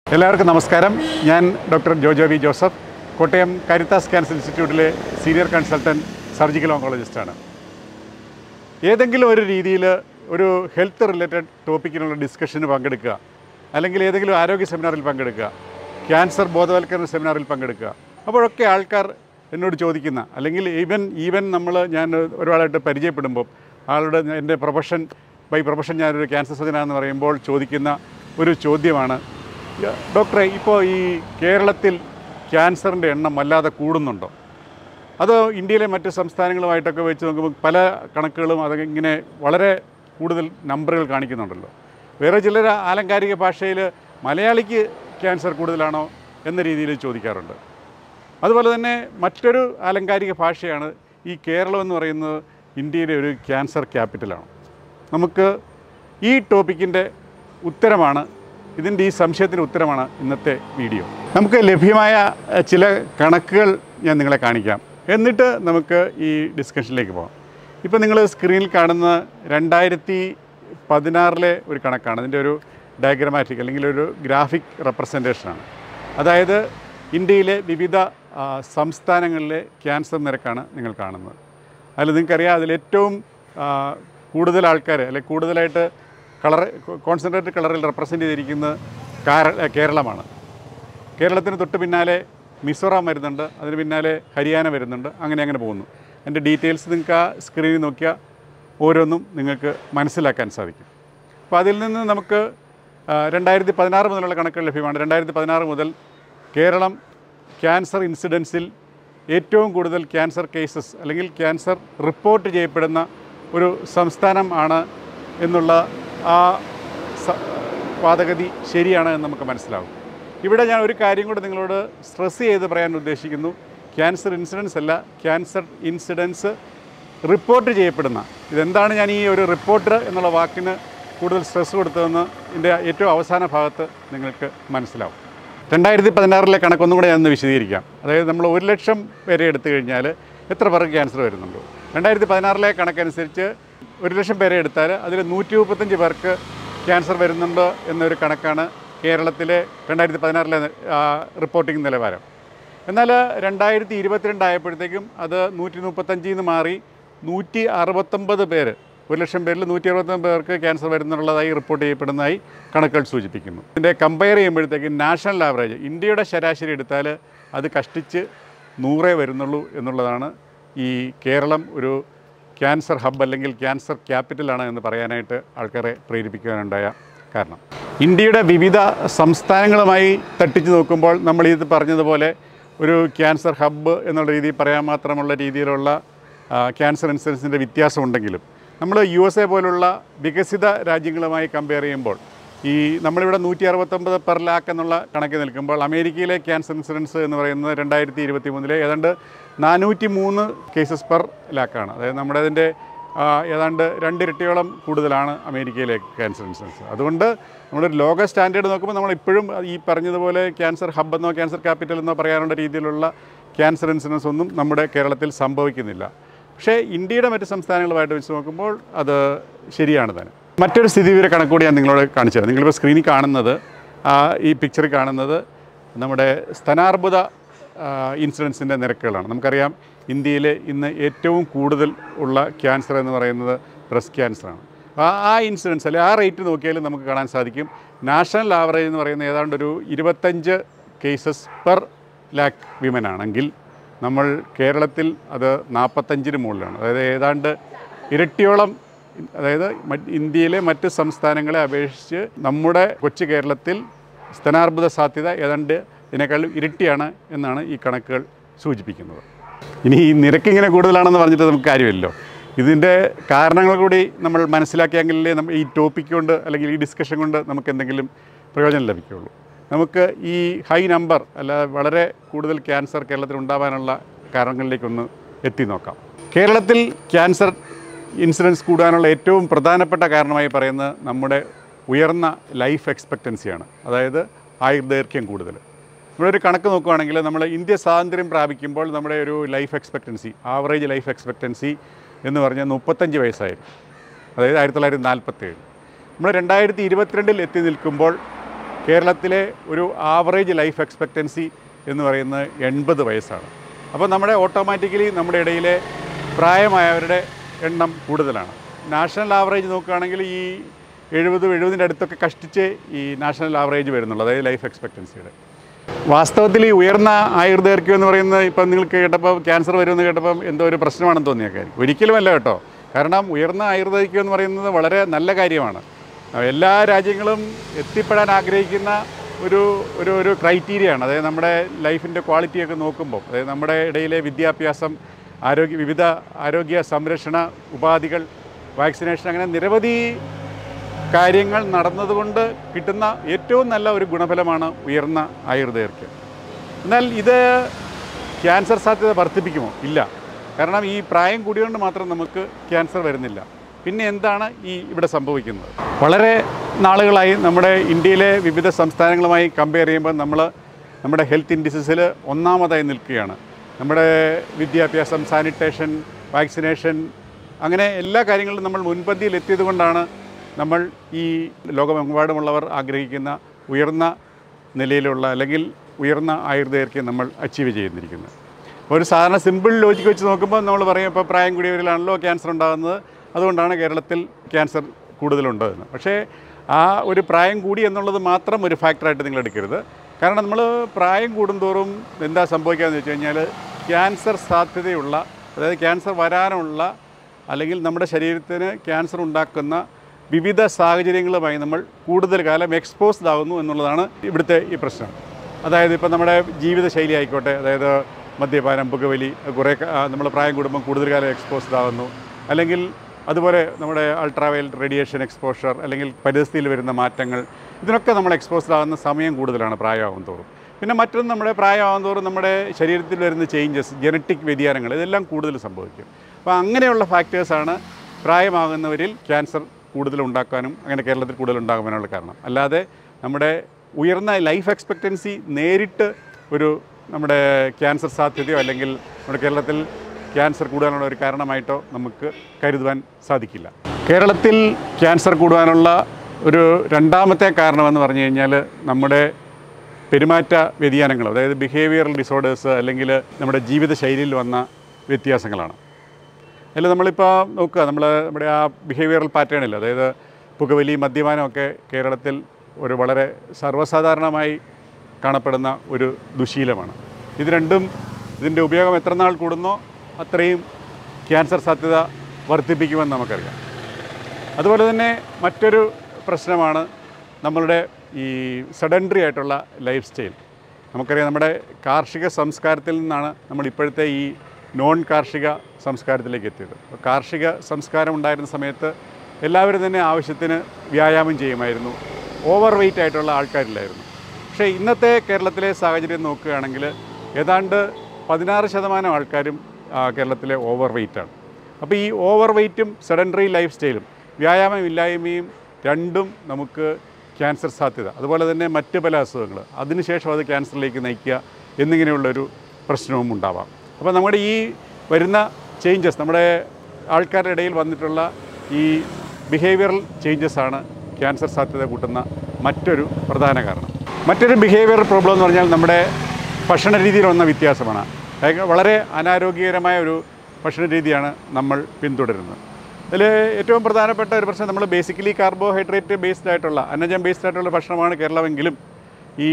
എല്ലാവർക്കും നമസ്കാരം ഞാൻ doctor Jojo V Joseph Kottayam Caritas cancer ഇൻസ്റ്റിറ്റ്യൂട്ടിലെ സീനിയർ കൺസൾട്ടൻറ്റ് സർജിക്കൽ ഓങ്കോളജിസ്റ്റാണ് ഏതെങ്കിലും ഒരു രീതിയിൽ ഒരു ഹെൽത്ത് റിലേറ്റഡ് ടോപ്പിക്കിനുള്ള ഡിസ്കഷന് പങ്കെടുക്കുക അല്ലെങ്കിൽ ഏതെങ്കിലും ആരോഗ്യ സെമിനാറിൽ പങ്കെടുക്കുക ക്യാൻസർ ബോധവൽക്കരണ സെമിനാറിൽ പങ്കെടുക്കുക അപ്പോഴൊക്കെ ആൾക്കാർ എന്നോട് ചോദിക്കുന്ന അല്ലെങ്കിൽ ഈവൻ ഈവൻ നമ്മൾ ഞാൻ ഒരാളായിട്ട് പരിചയപ്പെടുമ്പോൾ ആളുടെ എൻ്റെ പ്രൊഫഷൻ ബൈ പ്രൊഫഷൻ ഞാനൊരു ക്യാൻസർ സർജനാണെന്ന് പറയുമ്പോൾ ചോദിക്കുന്ന ഒരു ചോദ്യമാണ് ഡോക്ടറെ ഇപ്പോൾ ഈ കേരളത്തിൽ ക്യാൻസറിൻ്റെ എണ്ണം വല്ലാതെ കൂടുന്നുണ്ടോ അത് ഇന്ത്യയിലെ മറ്റ് സംസ്ഥാനങ്ങളുമായിട്ടൊക്കെ വെച്ച് നോക്കുമ്പോൾ പല കണക്കുകളും അത് ഇങ്ങനെ വളരെ കൂടുതൽ നമ്പറുകൾ കാണിക്കുന്നുണ്ടല്ലോ വേറെ ചിലർ ആലങ്കാരിക ഭാഷയിൽ മലയാളിക്ക് ക്യാൻസർ കൂടുതലാണോ എന്ന രീതിയിൽ ചോദിക്കാറുണ്ട് അതുപോലെ തന്നെ മറ്റൊരു ആലങ്കാരിക ഭാഷയാണ് ഈ കേരളം എന്ന് പറയുന്നത് ഇന്ത്യയിലെ ഒരു ക്യാൻസർ ക്യാപിറ്റലാണ് നമുക്ക് ഈ ടോപ്പിക്കിൻ്റെ ഉത്തരമാണ് ഇതിൻ്റെ ഈ സംശയത്തിൻ്റെ ഉത്തരമാണ് ഇന്നത്തെ വീഡിയോ നമുക്ക് ലഭ്യമായ എഹ്, ചില കണക്കുകൾ ഞാൻ നിങ്ങളെ കാണിക്കാം എന്നിട്ട് നമുക്ക് ഈ ഡിസ്കഷനിലേക്ക് പോകാം ഇപ്പോൾ നിങ്ങൾ സ്ക്രീനിൽ കാണുന്ന രണ്ടായിരത്തി പതിനാറിലെ ഒരു കണക്കാണ് അതിൻ്റെ ഒരു ഡയഗ്രമാറ്റിക് അല്ലെങ്കിൽ ഒരു ഗ്രാഫിക് റെപ്രസെൻറ്റേഷനാണ് അതായത് ഇന്ത്യയിലെ വിവിധ ആ, സംസ്ഥാനങ്ങളിലെ ക്യാൻസർ നിരക്കാണ് നിങ്ങൾ കാണുന്നത് അതിൽ നിങ്ങൾക്കറിയാം അതിലേറ്റവും ആ, കൂടുതൽ ആൾക്കാർ അല്ലെ കൂടുതലായിട്ട് കളർ കോൺസെൻട്രേറ്റഡ് കളറിൽ റെപ്രസെൻ്റ് ചെയ്തിരിക്കുന്നത് കാര കേരളമാണ് കേരളത്തിന് തൊട്ട് പിന്നാലെ മിസോറാം വരുന്നുണ്ട് അതിന് പിന്നാലെ ഹരിയാന വരുന്നുണ്ട് അങ്ങനെ അങ്ങനെ പോകുന്നു അതിൻ്റെ ഡീറ്റെയിൽസ് നിങ്ങൾക്ക് ആ സ്ക്രീനിൽ നോക്കിയാൽ ഓരോന്നും നിങ്ങൾക്ക് മനസ്സിലാക്കാൻ സാധിക്കും അപ്പോൾ അതിൽ നിന്ന് നമുക്ക് രണ്ടായിരത്തി പതിനാറ് മുതലുള്ള കണക്കുകൾ ലഭ്യമാണ് രണ്ടായിരത്തി പതിനാറ് മുതൽ കേരളം ക്യാൻസർ ഇൻസിഡൻസിൽ ഏറ്റവും കൂടുതൽ ക്യാൻസർ കേസസ് അല്ലെങ്കിൽ ക്യാൻസർ റിപ്പോർട്ട് ചെയ്യപ്പെടുന്ന ഒരു സംസ്ഥാനം ആണ് എന്നുള്ള ആ സ- വാദഗതി ശരിയാണ് എന്ന് നമുക്ക് മനസ്സിലാവും ഇവിടെ ഞാൻ ഒരു കാര്യം കൂടെ നിങ്ങളോട് സ്ട്രെസ് ചെയ്ത് പറയാൻ ഉദ്ദേശിക്കുന്നു ക്യാൻസർ ഇൻസിഡൻസ് അല്ല ക്യാൻസർ ഇൻസിഡൻസ് റിപ്പോർട്ട് ചെയ്യപ്പെടുന്ന ഇതെന്താണ് ഞാൻ ഈ ഒരു റിപ്പോർട്ടർ എന്നുള്ള വാക്കിന് കൂടുതൽ സ്ട്രെസ് കൊടുത്തതെന്ന് ഇതിൻ്റെ ഏറ്റവും അവസാന ഭാഗത്ത് നിങ്ങൾക്ക് മനസ്സിലാവും രണ്ടായിരത്തി പതിനാറിലെ കണക്കൊന്നും കൂടെ ഞാനൊന്ന് വിശദീകരിക്കാം അതായത് നമ്മൾ ഒരു ലക്ഷം പേരെ എടുത്തു കഴിഞ്ഞാൽ എത്ര പേർക്ക് ക്യാൻസർ വരുന്നുണ്ട് രണ്ടായിരത്തി പതിനാറിലെ കണക്കനുസരിച്ച് ഒരു ലക്ഷം പേരെ എടുത്താൽ അതിൽ നൂറ്റി മുപ്പത്തഞ്ച് പേർക്ക് ക്യാൻസർ വരുന്നുണ്ട് എന്നൊരു കണക്കാണ് കേരളത്തിലെ രണ്ടായിരത്തി പതിനാറിലെ റിപ്പോർട്ടിംഗ് നിലവാരം എന്നാൽ രണ്ടായിരത്തി ഇരുപത്തിരണ്ട് ആയപ്പോഴത്തേക്കും അത് നൂറ്റി മുപ്പത്തഞ്ചിൽ നിന്ന് മാറി നൂറ്റി അറുപത്തൊമ്പത് പേര് ഒരു ലക്ഷം പേരിൽ നൂറ്റി അറുപത്തൊമ്പത് പേർക്ക് ക്യാൻസർ വരുന്നുള്ളതായി റിപ്പോർട്ട് ചെയ്യപ്പെടുന്നതായി കണക്കുകൾ സൂചിപ്പിക്കുന്നു ഇതിൻ്റെ കമ്പയർ ചെയ്യുമ്പോഴത്തേക്കും നാഷണൽ ആവറേജ് ഇന്ത്യയുടെ ശരാശരി എടുത്താൽ അത് കഷ്ടിച്ച് നൂറേ വരുന്നുള്ളൂ എന്നുള്ളതാണ് ഈ കേരളം ഒരു ക്യാൻസർ ഹബ്ബ് അല്ലെങ്കിൽ ക്യാൻസർ ക്യാപിറ്റലാണ് എന്ന് പറയാനായിട്ട് ആൾക്കാരെ പ്രേരിപ്പിക്കാനുണ്ടായ കാരണം ഇന്ത്യയുടെ വിവിധ സംസ്ഥാനങ്ങളുമായി തട്ടിച്ച് നോക്കുമ്പോൾ നമ്മൾ ഇത് പറഞ്ഞതുപോലെ ഒരു ക്യാൻസർ ഹബ്ബ് എന്നുള്ള രീതിയിൽ പറയാൻ മാത്രമുള്ള രീതിയിലുള്ള ആ, ക്യാൻസർ ഇൻസിഡൻസിൻ്റെ വ്യത്യാസമുണ്ടെങ്കിലും നമ്മൾ യു എസ് എ പോലുള്ള വികസിത രാജ്യങ്ങളുമായി കമ്പയർ ചെയ്യുമ്പോൾ ഈ നമ്മളിവിടെ നൂറ്റി അറുപത്തൊമ്പത് പെർ ലാക്ക് എന്നുള്ള കണക്ക് നിൽക്കുമ്പോൾ അമേരിക്കയിലെ ക്യാൻസർ ഇൻസിഡൻസ് എന്ന് പറയുന്നത് രണ്ടായിരത്തി ഇരുപത്തി മൂന്നിലെ ഏതാണ്ട് നാനൂറ്റി മൂന്ന് കേസസ് പെർ ലാക്കാണ് അതായത് നമ്മുടെ അതിൻ്റെ ആ, ഏതാണ്ട് രണ്ടിരട്ടിയോളം കൂടുതലാണ് അമേരിക്കയിലെ ക്യാൻസർ ഇൻസിഡൻസ് അതുകൊണ്ട് നമ്മളൊരു ലോക സ്റ്റാൻഡേർഡ് നോക്കുമ്പോൾ നമ്മൾ ഇപ്പോഴും ഈ പറഞ്ഞതുപോലെ ക്യാൻസർ ഹബ്ബ് എന്നോ ക്യാൻസർ ക്യാപിറ്റൽ എന്നോ പറയാനുള്ള രീതിയിലുള്ള ക്യാൻസർ ഇൻസിഡൻസ് ഒന്നും നമ്മുടെ കേരളത്തിൽ സംഭവിക്കുന്നില്ല പക്ഷേ ഇന്ത്യയുടെ മറ്റ് സംസ്ഥാനങ്ങളുമായിട്ട് വെച്ച് നോക്കുമ്പോൾ അത് ശരിയാണ് തന്നെ മറ്റൊരു സ്ഥിതിവിവര കണക്കൂടി ഞാൻ നിങ്ങളോട് കാണിച്ചു തരാം നിങ്ങളിപ്പോൾ സ്ക്രീനിൽ കാണുന്നത് ആ, ഈ പിക്ചറിൽ കാണുന്നത് നമ്മുടെ സ്തനാർബുദ ഇൻസിഡൻസിൻ്റെ നിരക്കുകളാണ് നമുക്കറിയാം ഇന്ത്യയിൽ ഇന്ന് ഏറ്റവും കൂടുതൽ ഉള്ള ക്യാൻസർ എന്ന് പറയുന്നത് ബ്രസ്റ്റ് ക്യാൻസറാണ് ആ ആ ഇൻസിഡൻസ് അല്ലെങ്കിൽ ആ റേറ്റ് നോക്കിയാലും നമുക്ക് കാണാൻ സാധിക്കും നാഷണൽ ആവറേജ് എന്ന് പറയുന്നത് ഏതാണ്ട് ഒരു ഇരുപത്തഞ്ച് കേസസ് പെർ ലാക്ക് വിമൻ ആണെങ്കിൽ നമ്മൾ കേരളത്തിൽ അത് നാൽപ്പത്തഞ്ചിന് മുകളിലാണ് അതായത് ഏതാണ്ട് ഇരട്ടിയോളം അതായത് മറ്റ് ഇന്ത്യയിലെ മറ്റ് സംസ്ഥാനങ്ങളെ അപേക്ഷിച്ച് നമ്മുടെ കൊച്ചു കേരളത്തിൽ സ്തനാർബുദ സാധ്യത ഏതാണ്ട് ഇതിനേക്കാളും ഇരട്ടിയാണ് എന്നാണ് ഈ കണക്കുകൾ സൂചിപ്പിക്കുന്നത് ഇനി ഈ നിരക്ക് ഇങ്ങനെ കൂടുതലാണെന്ന് പറഞ്ഞിട്ട് നമുക്ക് കാര്യമില്ലല്ലോ ഇതിൻ്റെ കാരണങ്ങൾ കൂടി നമ്മൾ മനസ്സിലാക്കിയെങ്കിലേ നമ്മൾ ഈ ടോപ്പിക് കൊണ്ട് അല്ലെങ്കിൽ ഈ ഡിസ്കഷൻ കൊണ്ട് നമുക്ക് എന്തെങ്കിലും പ്രയോജനം ലഭിക്കുകയുള്ളൂ നമുക്ക് ഈ ഹൈ നമ്പർ അല്ല വളരെ കൂടുതൽ ക്യാൻസർ കേരളത്തിൽ ഉണ്ടാവാനുള്ള കാരണങ്ങളിലേക്കൊന്ന് എത്തി നോക്കാം കേരളത്തിൽ ക്യാൻസർ ഇൻസിഡൻസ് കൂടാനുള്ള ഏറ്റവും പ്രധാനപ്പെട്ട കാരണമായി പറയുന്നത് നമ്മുടെ ഉയർന്ന ലൈഫ് എക്സ്പെക്റ്റൻസിയാണ് അതായത് ആയുർദൈർഘ്യം കൂടുതൽ നമ്മളൊരു കണക്ക് നോക്കുകയാണെങ്കിൽ നമ്മൾ ഇന്ത്യ സ്വാതന്ത്ര്യം പ്രാപിക്കുമ്പോൾ നമ്മുടെ ഒരു life expectancy average life expectancy എന്ന് പറഞ്ഞാൽ മുപ്പത്തഞ്ച് വയസ്സായിരുന്നു അതായത് ആയിരത്തി തൊള്ളായിരത്തി നാൽപ്പത്തേഴ് നമ്മൾ രണ്ടായിരത്തി ഇരുപത്തിരണ്ടിൽ എത്തി നിൽക്കുമ്പോൾ കേരളത്തിലെ ഒരു ആവറേജ് ലൈഫ് എക്സ്പെക്റ്റൻസി എന്ന് പറയുന്നത് എൺപത് വയസ്സാണ് അപ്പോൾ നമ്മുടെ ഓട്ടോമാറ്റിക്കലി നമ്മുടെ ഇടയിലെ പ്രായമായവരുടെ എണ്ണം കൂടുതലാണ് നാഷണൽ ആവറേജ് നോക്കുകയാണെങ്കിൽ ഈ എഴുപതും എഴുപതിൻ്റെ അടുത്തൊക്കെ കഷ്ടിച്ച് ഈ നാഷണൽ ആവറേജ് വരുന്നുള്ളൂ അതായത് ലൈഫ് എക്സ്പെക്റ്റൻസിയുടെ വാസ്തവത്തിൽ ഈ ഉയർന്ന ആയുർദൈർഘ്യം എന്ന് പറയുന്നത് ഇപ്പം നിങ്ങൾക്ക് കേട്ടപ്പോൾ ക്യാൻസർ വരുമെന്ന് കേട്ടപ്പം എന്തോ ഒരു പ്രശ്നമാണെന്ന് തോന്നിയേക്കായിരിക്കും ഒരിക്കലുമല്ല കേട്ടോ കാരണം ഉയർന്ന ആയുർദൈർഘ്യം എന്ന് പറയുന്നത് വളരെ നല്ല കാര്യമാണ് എല്ലാ രാജ്യങ്ങളും എത്തിപ്പെടാൻ ആഗ്രഹിക്കുന്ന ഒരു ഒരു ഒരു ക്രൈറ്റീരിയയാണ് അതായത് നമ്മുടെ ലൈഫിൻ്റെ ക്വാളിറ്റിയൊക്കെ നോക്കുമ്പോൾ അതായത് നമ്മുടെ ഇടയിലെ വിദ്യാഭ്യാസം ആരോഗ്യ വിവിധ ആരോഗ്യ സംരക്ഷണ ഉപാധികൾ വാക്സിനേഷൻ അങ്ങനെ നിരവധി കാര്യങ്ങൾ നടന്നതുകൊണ്ട് കിട്ടുന്ന ഏറ്റവും നല്ല ഒരു ഗുണഫലമാണ് ഉയർന്ന ആയുർദൈർഘ്യം എന്നാൽ ഇത് ക്യാൻസർ സാധ്യത വർദ്ധിപ്പിക്കുമോ ഇല്ല കാരണം ഈ പ്രായം കൂടിയതുകൊണ്ട് മാത്രം നമുക്ക് ക്യാൻസർ വരുന്നില്ല പിന്നെ എന്താണ് ഈ ഇവിടെ സംഭവിക്കുന്നത് വളരെ നാളുകളായി നമ്മുടെ ഇന്ത്യയിലെ വിവിധ സംസ്ഥാനങ്ങളുമായി കമ്പയർ ചെയ്യുമ്പോൾ നമ്മൾ നമ്മുടെ ഹെൽത്ത് ഇൻഡിസസിൽ ഒന്നാമതായി നിൽക്കുകയാണ് നമ്മുടെ വിദ്യാഭ്യാസം സാനിറ്റേഷൻ വാക്സിനേഷൻ അങ്ങനെ എല്ലാ കാര്യങ്ങളിലും നമ്മൾ മുൻപന്തിയിൽ എത്തിയത് കൊണ്ടാണ് നമ്മൾ ഈ ലോകമെമ്പാടുമുള്ളവർ ആഗ്രഹിക്കുന്ന ഉയർന്ന നിലയിലുള്ള അല്ലെങ്കിൽ ഉയർന്ന ആയുർദൈർഘ്യം നമ്മൾ അച്ചീവ് ചെയ്തിരിക്കുന്നത് ഒരു സാധാരണ സിമ്പിൾ ലോജിക്ക് വെച്ച് നോക്കുമ്പോൾ നമ്മൾ പറയും ഇപ്പോൾ പ്രായം കൂടിയവരിലാണല്ലോ ക്യാൻസർ ഉണ്ടാകുന്നത് അതുകൊണ്ടാണ് കേരളത്തിൽ ക്യാൻസർ കൂടുതലുണ്ടെന്ന് പക്ഷേ ആ ഒരു പ്രായം കൂടി എന്നുള്ളത് മാത്രം ഒരു ഫാക്ടറായിട്ട് നിങ്ങൾ എടുക്കരുത് കാരണം നമ്മൾ പ്രായം കൂടുന്തോറും എന്താ സംഭവിക്കുകയെന്ന് വെച്ച് കഴിഞ്ഞാൽ ക്യാൻസർ സാധ്യതയുള്ള അതായത് ക്യാൻസർ വരാനുള്ള അല്ലെങ്കിൽ നമ്മുടെ ശരീരത്തിന് ക്യാൻസർ ഉണ്ടാക്കുന്ന വിവിധ സാഹചര്യങ്ങളുമായി നമ്മൾ കൂടുതൽ കാലം എക്സ്പോസ്ഡ് ആകുന്നു എന്നുള്ളതാണ് ഇവിടുത്തെ ഈ പ്രശ്നം അതായത് ഇപ്പോൾ നമ്മുടെ ജീവിതശൈലി ആയിക്കോട്ടെ അതായത് മദ്യപാനം പുകവലി കുറേ നമ്മൾ പ്രായം കൂടുമ്പോൾ കൂടുതൽ കാലം എക്സ്പോസ്ഡ് ആകുന്നു അല്ലെങ്കിൽ അതുപോലെ നമ്മുടെ അൾട്രാവയൽ റേഡിയേഷൻ എക്സ്പോഷർ അല്ലെങ്കിൽ പരിസ്ഥിതിയിൽ വരുന്ന മാറ്റങ്ങൾ ഇതിനൊക്കെ നമ്മൾ എക്സ്പോസ്ഡ് ആകുന്ന സമയം കൂടുതലാണ് പ്രായമാകും തോറും പിന്നെ മറ്റൊന്ന് നമ്മുടെ പ്രായമാകും തോറും നമ്മുടെ ശരീരത്തിൽ വരുന്ന ചേഞ്ചസ് ജനറ്റിക് വ്യതിയാനങ്ങൾ ഇതെല്ലാം കൂടുതൽ സംഭവിക്കും അപ്പോൾ അങ്ങനെയുള്ള ഫാക്ടേഴ്സാണ് പ്രായമാകുന്നവരിൽ ക്യാൻസർ കൂടുതൽ ഉണ്ടാക്കാനും അങ്ങനെ കേരളത്തിൽ കൂടുതൽ ഉണ്ടാകാനുള്ള കാരണം അല്ലാതെ നമ്മുടെ ഉയർന്ന ലൈഫ് എക്സ്പെക്റ്റൻസി നേരിട്ട് ഒരു നമ്മുടെ ക്യാൻസർ സാധ്യതയോ അല്ലെങ്കിൽ നമ്മുടെ കേരളത്തിൽ ക്യാൻസർ കൂടാനുള്ള ഒരു കാരണമായിട്ടോ നമുക്ക് കരുതുവാൻ സാധിക്കില്ല കേരളത്തിൽ ക്യാൻസർ കൂടുവാനുള്ള ഒരു രണ്ടാമത്തെ കാരണമെന്ന് പറഞ്ഞു കഴിഞ്ഞാൽ നമ്മുടെ പെരുമാറ്റ വ്യതിയാനങ്ങൾ അതായത് ബിഹേവിയറൽ ഡിസോർഡേഴ്സ് അല്ലെങ്കിൽ നമ്മുടെ ജീവിതശൈലിയിൽ വന്ന വ്യത്യാസങ്ങളാണ് അതിൽ നമ്മളിപ്പോൾ നോക്കുക നമ്മൾ നമ്മുടെ ആ ബിഹേവിയറൽ പാറ്റേണിൽ അതായത് പുകവലി മദ്യപാനമൊക്കെ കേരളത്തിൽ ഒരു വളരെ സർവ്വസാധാരണമായി കാണപ്പെടുന്ന ഒരു ദുശീലമാണ് ഇത് രണ്ടും ഇതിൻ്റെ ഉപയോഗം എത്ര നാൾ കൂടുന്നോ അത്രയും ക്യാൻസർ സാധ്യത വർദ്ധിപ്പിക്കുമെന്ന് നമുക്കറിയാം അതുപോലെ തന്നെ മറ്റൊരു പ്രശ്നമാണ് നമ്മളുടെ ഈ സഡൻഡറി ആയിട്ടുള്ള ലൈഫ് സ്റ്റൈൽ നമുക്കറിയാം നമ്മുടെ കാർഷിക സംസ്കാരത്തിൽ നിന്നാണ് നമ്മൾ ഇപ്പോഴത്തെ ഈ നോൺ കാർഷിക സംസ്കാരത്തിലേക്ക് എത്തിയത് അപ്പോൾ കാർഷിക സംസ്കാരം ഉണ്ടായിരുന്ന സമയത്ത് എല്ലാവരും തന്നെ ആവശ്യത്തിന് വ്യായാമം ചെയ്യുമായിരുന്നു ഓവർ വെയ്റ്റ് ആയിട്ടുള്ള ആൾക്കാരില്ലായിരുന്നു പക്ഷേ ഇന്നത്തെ കേരളത്തിലെ സാഹചര്യം നോക്കുകയാണെങ്കിൽ ഏതാണ്ട് പതിനാറ് ശതമാനം ആൾക്കാരും ആ, കേരളത്തിലെ ഓവർ വെയ്റ്റാണ് അപ്പോൾ ഈ ഓവർ വെയ്റ്റും സെഡൻഡറി ലൈഫ് സ്റ്റൈലും വ്യായാമമില്ലായ്മയും രണ്ടും നമുക്ക് ക്യാൻസർ സാധ്യത അതുപോലെ തന്നെ മറ്റ് പല അസുഖങ്ങൾ അതിനുശേഷം അത് ക്യാൻസറിലേക്ക് നയിക്കുക എന്നിങ്ങനെയുള്ളൊരു പ്രശ്നവും ഉണ്ടാവാം അപ്പോൾ നമ്മുടെ ഈ വരുന്ന ചേഞ്ചസ് നമ്മുടെ ആൾക്കാരുടെ ഇടയിൽ വന്നിട്ടുള്ള ഈ ബിഹേവിയറൽ ചേഞ്ചസ് ആണ് ക്യാൻസർ സാധ്യത കൂട്ടുന്ന മറ്റൊരു പ്രധാന കാരണം മറ്റൊരു ബിഹേവിയർ പ്രോബ്ലം എന്ന് പറഞ്ഞാൽ നമ്മുടെ ഭക്ഷണ രീതിയിൽ വന്ന വ്യത്യാസമാണ് അതായത് വളരെ അനാരോഗ്യകരമായ ഒരു ഭക്ഷണ രീതിയാണ് നമ്മൾ പിന്തുടരുന്നത് അതിൽ ഏറ്റവും പ്രധാനപ്പെട്ട ഒരു പ്രശ്നം നമ്മൾ ബേസിക്കലി കാർബോഹൈഡ്രേറ്റ് ബേസ്ഡ് ആയിട്ടുള്ള അന്നജം ബേസ്ഡ് ആയിട്ടുള്ള ഭക്ഷണമാണ് കേരളമെങ്കിലും ഈ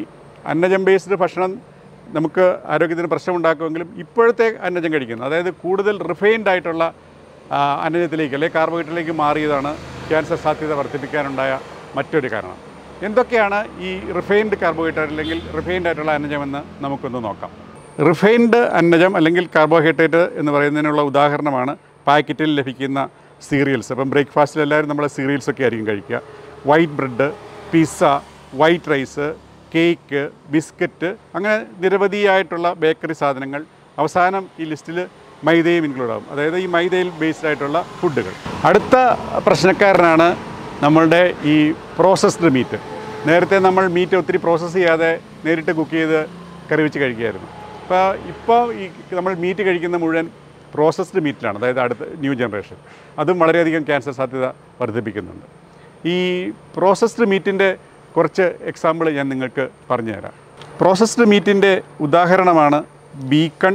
അന്നജം ബേസ്ഡ് ഭക്ഷണം നമുക്ക് ആരോഗ്യത്തിന് പ്രശ്നമുണ്ടാക്കുമെങ്കിലും ഇപ്പോഴത്തെ അന്നജം കഴിക്കുന്നത് അതായത് കൂടുതൽ റിഫൈൻഡ് ആയിട്ടുള്ള ആ, അന്നജത്തിലേക്ക് അല്ലെങ്കിൽ കാർബോഹൈഡ്രേറ്റിലേക്ക് മാറിയതാണ് ക്യാൻസർ സാധ്യത വർദ്ധിപ്പിക്കാനുണ്ടായ മറ്റൊരു കാരണം എന്തൊക്കെയാണ് ഈ റിഫൈൻഡ് കാർബോഹൈഡ്രേറ്റ് അല്ലെങ്കിൽ റിഫൈൻഡ് ആയിട്ടുള്ള അന്നജമെന്ന് നമുക്കൊന്ന് നോക്കാം റിഫൈൻഡ് അന്നജം അല്ലെങ്കിൽ കാർബോഹൈഡ്രേറ്റ് എന്ന് പറയുന്നതിനുള്ള ഉദാഹരണമാണ് പാക്കറ്റിൽ ലഭിക്കുന്ന സീരിയൽസ് അപ്പം ബ്രേക്ക്ഫാസ്റ്റിൽ എല്ലാവരും നമ്മൾ സീരിയൽസ് ഒക്കെ ആയിരിക്കും കഴിക്കുക white bread pizza white rice cake biscuit അങ്ങനെ നിരവധിയായിട്ടുള്ള ബേക്കറി സാധനങ്ങൾ അവസാനം ഈ ലിസ്റ്റിൽ മൈദയും ഇൻക്ലൂഡ് ആകും അതായത് ഈ മൈദയിൽ ബേസ്ഡ് ആയിട്ടുള്ള ഫുഡുകൾ അടുത്ത പ്രശ്നക്കാരനാണ് നമ്മളുടെ ഈ പ്രോസസ്ഡ് മീറ്റ് നേരത്തെ നമ്മൾ മീറ്റ് ഒത്തിരി പ്രോസസ്സ് ചെയ്യാതെ നേരിട്ട് കുക്ക് ചെയ്ത് കറി വെച്ച് കഴിക്കുമായിരുന്നു അപ്പോൾ ഇപ്പോൾ ഈ നമ്മൾ മീറ്റ് കഴിക്കുന്ന മുഴുവൻ പ്രോസസ്ഡ് മീറ്റിലാണ് അതായത് അടുത്ത ന്യൂ ജനറേഷൻ അതും വളരെയധികം ക്യാൻസർ സാധ്യത വർദ്ധിപ്പിക്കുന്നുണ്ട് ഈ പ്രോസസ്ഡ് മീറ്റിൻ്റെ കുറച്ച് എക്സാമ്പിൾ ഞാൻ നിങ്ങൾക്ക് പറഞ്ഞു തരാം പ്രോസസ്ഡ് മീറ്റിൻ്റെ ഉദാഹരണമാണ് bacon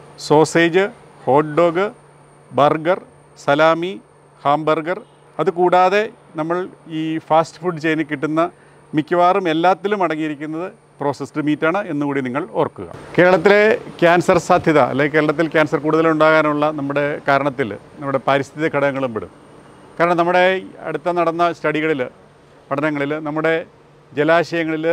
sausage hot dog burger salami hamburger അതുകൂടാതെ നമ്മൾ ഈ ഫാസ്റ്റ് ഫുഡ് ചെയിനിൽ കിട്ടുന്ന മിക്കവാറും എല്ലാത്തിലും അടങ്ങിയിരിക്കുന്നത് പ്രോസസ്ഡ് മീറ്റാണ് എന്നുകൂടി നിങ്ങൾ ഓർക്കുക കേരളത്തിലെ ക്യാൻസർ സാധ്യത അല്ലെങ്കിൽ കേരളത്തിൽ ക്യാൻസർ കൂടുതലുണ്ടാകാനുള്ള നമ്മുടെ കാരണത്തിൽ നമ്മുടെ പാരിസ്ഥിതിക ഘടകങ്ങളും പെടും കാരണം നമ്മുടെ അടുത്ത നടന്ന സ്റ്റഡികളിൽ പഠനങ്ങളിൽ നമ്മുടെ ജലാശയങ്ങളിൽ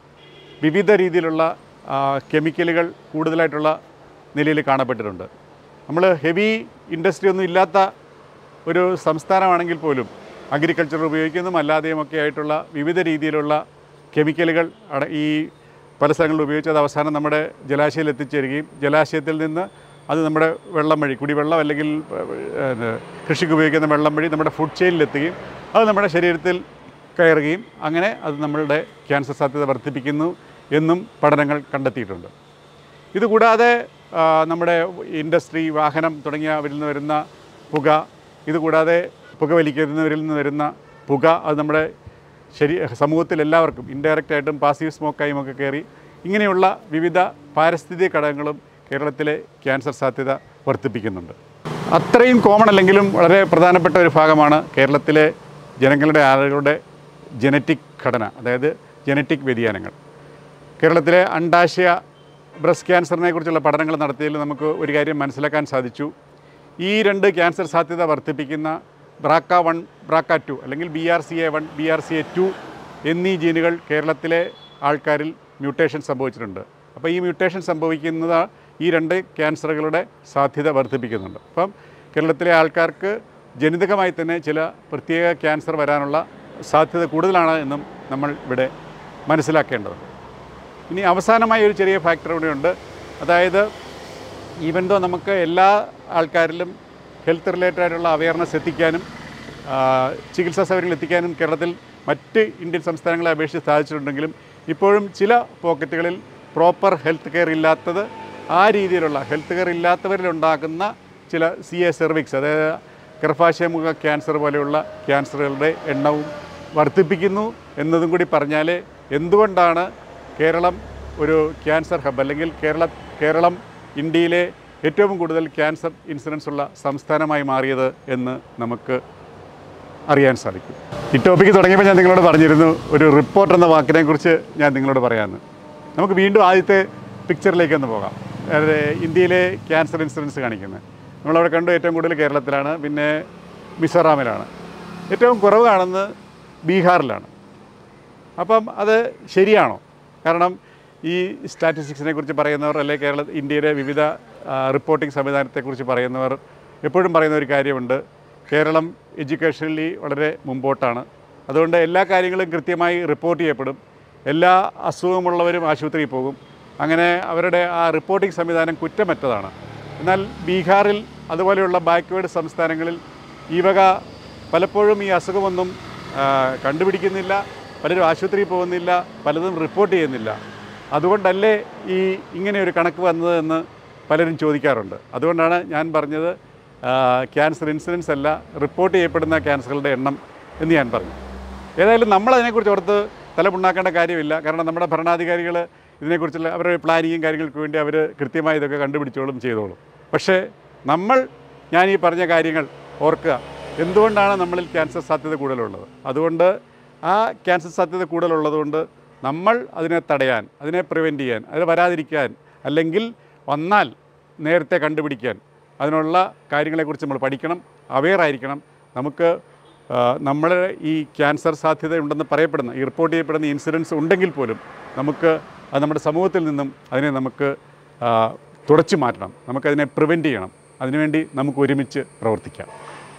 വിവിധ രീതിയിലുള്ള ആ, കെമിക്കലുകൾ കൂടുതലായിട്ടുള്ള നിലയിൽ കാണപ്പെട്ടിട്ടുണ്ട് നമ്മൾ ഹെവി ഇൻഡസ്ട്രി ഒന്നും ഇല്ലാത്ത ഒരു സംസ്ഥാനമാണെങ്കിൽ പോലും അഗ്രികൾച്ചർ ഉപയോഗിക്കുന്നതും അല്ലാതെയും ഒക്കെ ആയിട്ടുള്ള വിവിധ രീതിയിലുള്ള കെമിക്കലുകൾ അട ഈ പല സ്ഥലങ്ങളിൽ ഉപയോഗിച്ച് അത് അവസാനം നമ്മുടെ ജലാശയത്തിൽ എത്തിച്ചേരുകയും ജലാശയത്തിൽ നിന്ന് അത് നമ്മുടെ വെള്ളം വഴി കുടിവെള്ളം അല്ലെങ്കിൽ ഏഹ്, കൃഷിക്ക് ഉപയോഗിക്കുന്ന വെള്ളം വഴി നമ്മുടെ ഫുഡ് ചെയിനിലെത്തുകയും അത് നമ്മുടെ ശരീരത്തിൽ കയറുകയും അങ്ങനെ അത് നമ്മളുടെ ക്യാൻസർ സാധ്യത വർദ്ധിപ്പിക്കുന്നു എന്നും പഠനങ്ങൾ കണ്ടെത്തിയിട്ടുണ്ട് ഇതുകൂടാതെ ആ, നമ്മുടെ ഇൻഡസ്ട്രി വാഹനം തുടങ്ങിയവരിൽ നിന്ന് വരുന്ന പുക ഇതുകൂടാതെ പുകവലിക്കുന്നവരിൽ നിന്ന് വരുന്ന പുക അത് നമ്മുടെ ശരി സമൂഹത്തിൽ എല്ലാവർക്കും ഇൻഡയറക്റ്റ് ആയിട്ടും പാസീവ് സ്മോക്കായും ഒക്കെ കയറി ഇങ്ങനെയുള്ള വിവിധ പാരിസ്ഥിതിക ഘടകങ്ങളും കേരളത്തിലെ ക്യാൻസർ സാധ്യത വർദ്ധിപ്പിക്കുന്നുണ്ട് അത്രയും കോമൺ അല്ലെങ്കിലും വളരെ പ്രധാനപ്പെട്ട ഒരു ഭാഗമാണ് കേരളത്തിലെ ജനങ്ങളുടെ ആളുകളുടെ ജനറ്റിക് ഘടന അതായത് ജനറ്റിക് വ്യതിയാനങ്ങൾ കേരളത്തിലെ അണ്ടാശയ ബ്രസ്റ്റ് ക്യാൻസറിനെ കുറിച്ചുള്ള പഠനങ്ങൾ നടത്തിയതിൽ നമുക്ക് ഒരു കാര്യം മനസ്സിലാക്കാൻ സാധിച്ചു ഈ രണ്ട് ക്യാൻസർ സാധ്യത വർദ്ധിപ്പിക്കുന്ന ബ്രാക്ക വൺ ബ്രാക്ക ടു അല്ലെങ്കിൽ B R C A one B R C A two എന്നീ ജീനുകൾ കേരളത്തിലെ ആൾക്കാരിൽ മ്യൂട്ടേഷൻ സംഭവിച്ചിട്ടുണ്ട് അപ്പോൾ ഈ മ്യൂട്ടേഷൻ സംഭവിക്കുന്നത് ഈ രണ്ട് ക്യാൻസറുകളുടെ സാധ്യത വർദ്ധിപ്പിക്കുന്നുണ്ട് അപ്പം കേരളത്തിലെ ആൾക്കാർക്ക് ജനിതകമായി തന്നെ ചില പ്രത്യേക ക്യാൻസർ വരാനുള്ള സാധ്യത കൂടുതലാണ് എന്നും നമ്മൾ ഇവിടെ മനസ്സിലാക്കേണ്ടതുണ്ട് ഇനി അവസാനമായി ഒരു ചെറിയ ഫാക്ടർ കൂടെയുണ്ട് അതായത് ഈവൻ ദോ നമുക്ക് എല്ലാ ആൾക്കാരിലും ഹെൽത്ത് റിലേറ്റഡ് ആയിട്ടുള്ള അവയർനെസ് എത്തിക്കാനും ആ, ചികിത്സാ സൗകര്യങ്ങൾ എത്തിക്കാനും കേരളത്തിൽ മറ്റ് ഇന്ത്യൻ സംസ്ഥാനങ്ങളെ അപേക്ഷിച്ച് സാധിച്ചിട്ടുണ്ടെങ്കിലും ഇപ്പോഴും ചില പോക്കറ്റുകളിൽ പ്രോപ്പർ ഹെൽത്ത് കെയർ ഇല്ലാത്തത് ആ രീതിയിലുള്ള ഹെൽത്ത് കെയർ ഇല്ലാത്തവരിലുണ്ടാകുന്ന ചില സി എ സെർവിക്സ് അതായത് ഗർഭാശയമുഖ ക്യാൻസർ പോലെയുള്ള ക്യാൻസറുകളുടെ എണ്ണവും വർദ്ധിപ്പിക്കുന്നു എന്നതും കൂടി പറഞ്ഞാൽ എന്തുകൊണ്ടാണ് കേരളം ഒരു ക്യാൻസർ ഹബ് അല്ലെങ്കിൽ കേരള കേരളം ഇന്ത്യയിലെ ഏറ്റവും കൂടുതൽ ക്യാൻസർ ഇൻസിഡൻസ് ഉള്ള സംസ്ഥാനമായി മാറിയത് എന്ന് നമുക്ക് അറിയാൻ സാധിക്കും ഈ ടോപ്പിക്ക് തുടങ്ങിയപ്പോൾ ഞാൻ നിങ്ങളോട് പറഞ്ഞിരുന്നു ഒരു റിപ്പോർട്ട് എന്ന വാക്കിനെ കുറിച്ച് ഞാൻ നിങ്ങളോട് പറയാമെന്ന് നമുക്ക് വീണ്ടും ആദ്യത്തെ പിക്ചറിലേക്ക് ഒന്ന് പോകാം അതായത് ഇന്ത്യയിലെ ക്യാൻസർ ഇൻസിഡൻസ് കാണിക്കുന്നത് നമ്മളവിടെ കണ്ടു ഏറ്റവും കൂടുതൽ കേരളത്തിലാണ് പിന്നെ മിസോറാമിലാണ് ഏറ്റവും കുറവ് കാണുന്നത് ബീഹാറിലാണ് അപ്പം അത് ശരിയാണോ കാരണം ഈ സ്റ്റാറ്റിസ്റ്റിക്സിനെ കുറിച്ച് പറയുന്നവർ അല്ലെങ്കിൽ കേരള ഇന്ത്യയിലെ വിവിധ റിപ്പോർട്ടിംഗ് സംവിധാനത്തെക്കുറിച്ച് പറയുന്നവർ എപ്പോഴും പറയുന്ന ഒരു കാര്യമുണ്ട് കേരളം എഡ്യൂക്കേഷനലി വളരെ മുമ്പോട്ടാണ് അതുകൊണ്ട് എല്ലാ കാര്യങ്ങളും കൃത്യമായി റിപ്പോർട്ട് ചെയ്യപ്പെടും എല്ലാ അസുഖമുള്ളവരും ആശുപത്രിയിൽ പോകും അങ്ങനെ അവരുടെ ആ റിപ്പോർട്ടിംഗ് സംവിധാനം കുറ്റമറ്റതാണ് എന്നാൽ ബീഹാറിൽ അതുപോലെയുള്ള ബാക്ക്വേർഡ് സംസ്ഥാനങ്ങളിൽ ഈ വക പലപ്പോഴും ഈ അസുഖമൊന്നും ആ, കണ്ടുപിടിക്കുന്നില്ല പലരും ആശുപത്രിയിൽ പോകുന്നില്ല പലതും റിപ്പോർട്ട് ചെയ്യുന്നില്ല അതുകൊണ്ടല്ലേ ഈ ഇങ്ങനെ ഒരു കണക്ക് വന്നത് എന്ന് പലരും ചോദിക്കാറുണ്ട് അതുകൊണ്ടാണ് ഞാൻ പറഞ്ഞത് ആ, ക്യാൻസർ ഇൻസിഡൻസ് അല്ല റിപ്പോർട്ട് ചെയ്യപ്പെടുന്ന ക്യാൻസറുകളുടെ എണ്ണം എന്ന് ഞാൻ പറഞ്ഞു ഏതായാലും നമ്മൾ അതിനെക്കുറിച്ച് ഓർത്ത് തലമുണ്ടാക്കേണ്ട കാര്യമില്ല കാരണം നമ്മുടെ ഭരണാധികാരികൾ ഇതിനെക്കുറിച്ചുള്ള അവരുടെ പ്ലാനിങ്ങും കാര്യങ്ങൾക്ക് വേണ്ടി അവർ കൃത്യമായി ഇതൊക്കെ കണ്ടുപിടിച്ചോളും ചെയ്തോളും പക്ഷേ നമ്മൾ ഞാൻ ഈ പറഞ്ഞ കാര്യങ്ങൾ ഓർക്കുക എന്തുകൊണ്ടാണ് നമ്മളിൽ ക്യാൻസർ സാധ്യത കൂടുതലുള്ളത് അതുകൊണ്ട് ആ ക്യാൻസർ സാധ്യത കൂടുതലുള്ളതുകൊണ്ട് നമ്മൾ അതിനെ തടയാൻ അതിനെ പ്രിവെൻറ്റ് ചെയ്യാൻ അത് വരാതിരിക്കാൻ അല്ലെങ്കിൽ വന്നാൽ നേരത്തെ കണ്ടുപിടിക്കാൻ അതിനുള്ള കാര്യങ്ങളെക്കുറിച്ച് നമ്മൾ പഠിക്കണം അവെയർ ആയിരിക്കണം നമുക്ക് നമ്മൾ ഈ ക്യാൻസർ സാധ്യത ഉണ്ടെന്ന് പറയപ്പെടുന്ന ഈ റിപ്പോർട്ട് ചെയ്യപ്പെടുന്ന ഇൻസിഡൻസ് ഉണ്ടെങ്കിൽ പോലും നമുക്ക് അത് നമ്മുടെ സമൂഹത്തിൽ നിന്നും അതിനെ നമുക്ക് ആ, തുടച്ചു മാറ്റണം നമുക്കതിനെ പ്രിവെൻറ്റ് ചെയ്യണം അതിനുവേണ്ടി നമുക്ക് ഒരുമിച്ച് പ്രവർത്തിക്കാം